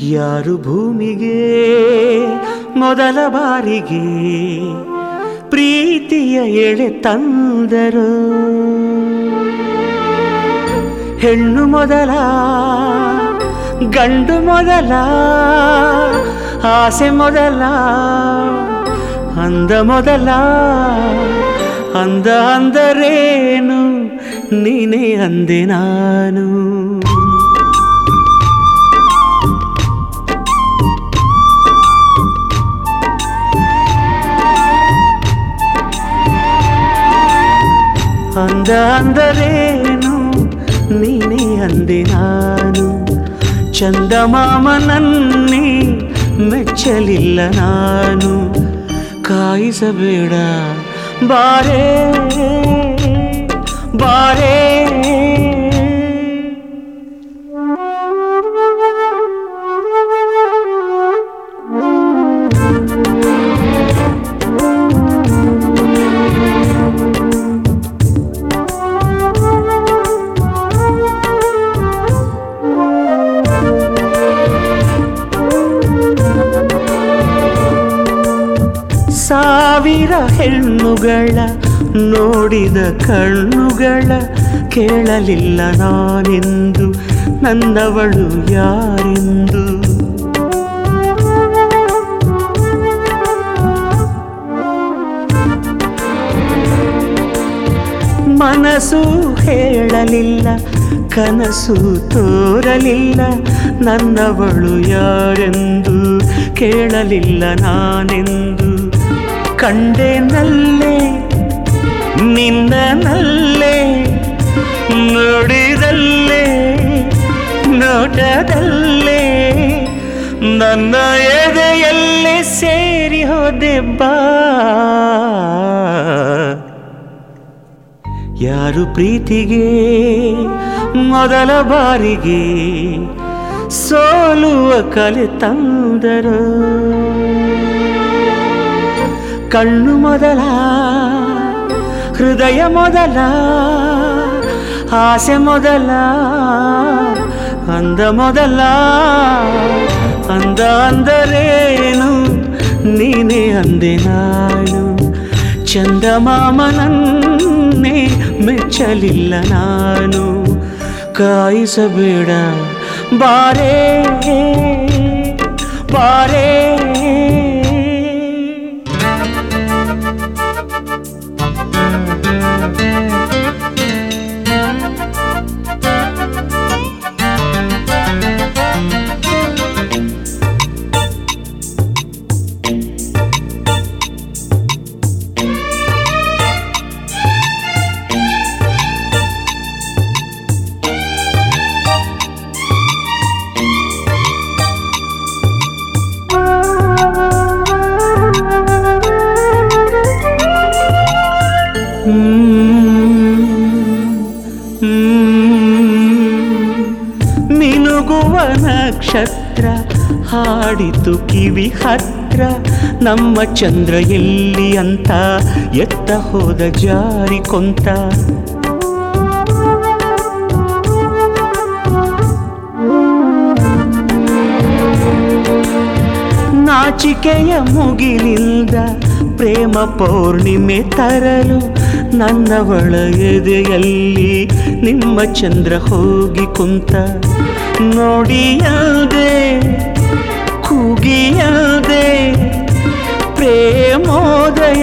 ಯಾರು ಭೂಮಿಗೆ ಮೊದಲ ಬಾರಿಗೆ ಪ್ರೀತಿಯ ಎಳೆ ತಂದರು ಹೆಣ್ಣು ಮೊದಲ ಗಂಡು ಮೊದಲ ಆಸೆ ಮೊದಲ ಅಂದ ಮೊದಲ ಅಂದ ಅಂದರೇನು ನೀನೇ ಅಂದೆ ನಾನು ಅಂದ ಅಂದರೇನು ನೀನೇ ಅಂದೆ ನಾನು ಚಂದಮಾಮನನ್ನೇ ಮೆಚ್ಚಲಿಲ್ಲ ನಾನು ಕಾಯಿಸಬೇಡ ಬಾರೇ ಬಾರೇ ಸಾವಿರ ಹೆಣ್ಣುಗಳ ನೋಡಿದ ಕಣ್ಣುಗಳ ಕೇಳಲಿಲ್ಲ ನಾನೆಂದು ನನ್ನವಳು ಯಾರೆಂದು ಮನಸ್ಸು ಹೇಳಲಿಲ್ಲ ಕನಸು ತೋರಲಿಲ್ಲ ನನ್ನವಳು ಯಾರೆಂದು ಕೇಳಲಿಲ್ಲ ನಾನೆಂದು ಕಂಡೆನಲ್ಲೇ ನಿನ್ನನಲ್ಲೇ ನೋಡಿದಲ್ಲೇ ನೋಟದಲ್ಲೇ ನನ್ನ ಎದೆಯಲ್ಲೇ ಸೇರಿ ಹೋದೆ ಬಾ ಯಾರು ಪ್ರೀತಿಗೆ ಮೊದಲ ಬಾರಿಗೆ ಸೋಲುವ ಕಲೆ ತಂದರು ಕಣ್ಣು ಮೊದಲ ಹೃದಯ ಮೊದಲ ಆಸೆ ಮೊದಲ ಅಂದ ಮೊದಲ ಅಂದ ಅಂದರೇನು ನೀನೇ ಅಂದೆ ನಾನು ಚಂದಮಾಮನನ್ನೇ ಮೆಚ್ಚಲಿಲ್ಲ ನಾನು ಕಾಯಿಸಬೇಡ ಬಾರೇ ಬಾರೇ ಮಿನುಗುವ ನಕ್ಷತ್ರ ಹಾಡಿತು ಕಿವಿ ಹತ್ರ ನಮ್ಮ ಚಂದ್ರ ಎಲ್ಲಿ ಅಂತ ಎತ್ತ ಹೋದ ಜಾರಿ ಕೊಂತ ನಾಚಿಕೆಯ ಮುಗಿಲಿಂದ ಪ್ರೇಮ ಪೌರ್ಣಿಮೆ ತರಲು ನನ್ನವಳ ಎದೆಯಲ್ಲಿ ನಿಮ್ಮ ಚಂದ್ರ ಹೋಗಿ ಕುಂತ ನೋಡಿಯದೆ ಕೂಗಿಯದೆ ಪ್ರೇಮೋದಯ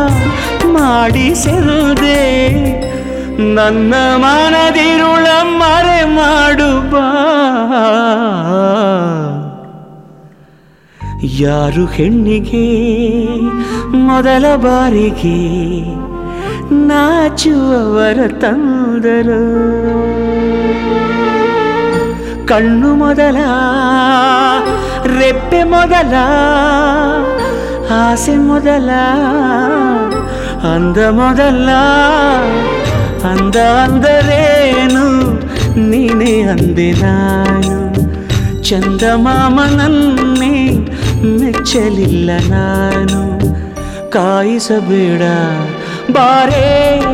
ಮಾಡಿಸದೆ ನನ್ನ ಮನದಿರುಳ ಮರೆ ಮಾಡು ಬಾ ಯಾರು ಹೆಣ್ಣಿಗೆ ಮೊದಲ ಬಾರಿಗೆ ನಾಚುವವರ ತಂದರು ಕಣ್ಣು ಮೊದಲ ರೆಪ್ಪೆ ಮೊದಲ ಆಸೆ ಮೊದಲ ಅಂದ ಮೊದಲ ಅಂದ ಅಂದರೇನು ನೀನೇ ಅಂದೆ ನಾನು ಚಂದಮಾಮನನ್ನೇ ಮೆಚ್ಚಲಿಲ್ಲ ನಾನು ಕಾಯಿಸಬೇಡ ಬಾರೇ